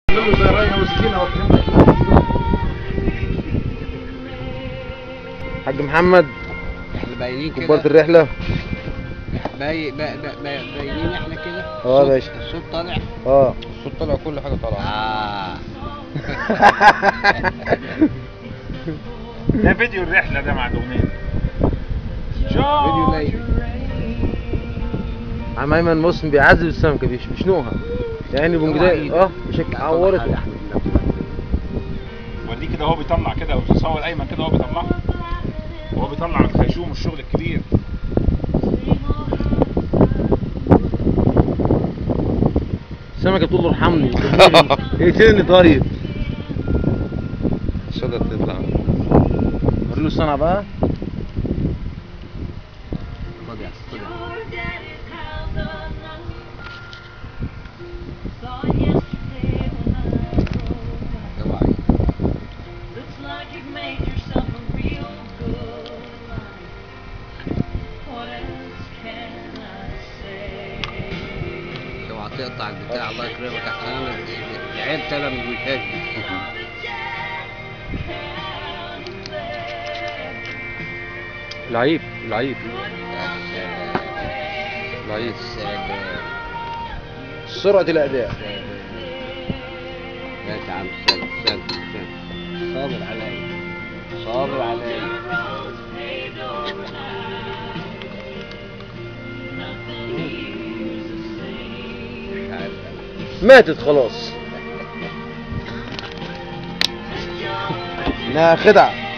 له زي رايه وسكينه وكلمه حاج محمد احنا باينين كبرت كده الرحله باي- با- با- با- باينين احنا كده اه يا الصوت- باشا. الصوت طالع اه الصوت طلع كل حاجه طالعه اه ده فيديو الرحله ده مع الاغنيه فيديو ليل عم ايمن مسلم بيعذب السمكه بيش- بيشنقها يعني بنجداء اه بشكل عورته وريه كده وهو بيطلع كده وتصور ايمن كده وهو بيطلعها وهو بيطلع الخيشوم والشغل الكبير السمكه بتقول له ارحمني اقتلني طيب الصدى تطلع وري له الصنعه بقى خد يا خد يا. اوعى Looks like you've made yourself a real good life. What else can I say? اوعى تقطع البتاع الله يكرمك احسن انا تعبت انا من الويتاج لعيب لعيب يا سلام سرعه الاداء ماشي يا عم سلام سلام سلام صابر عليا صابر عليا مش عارف أنا. ماتت خلاص انها خدعه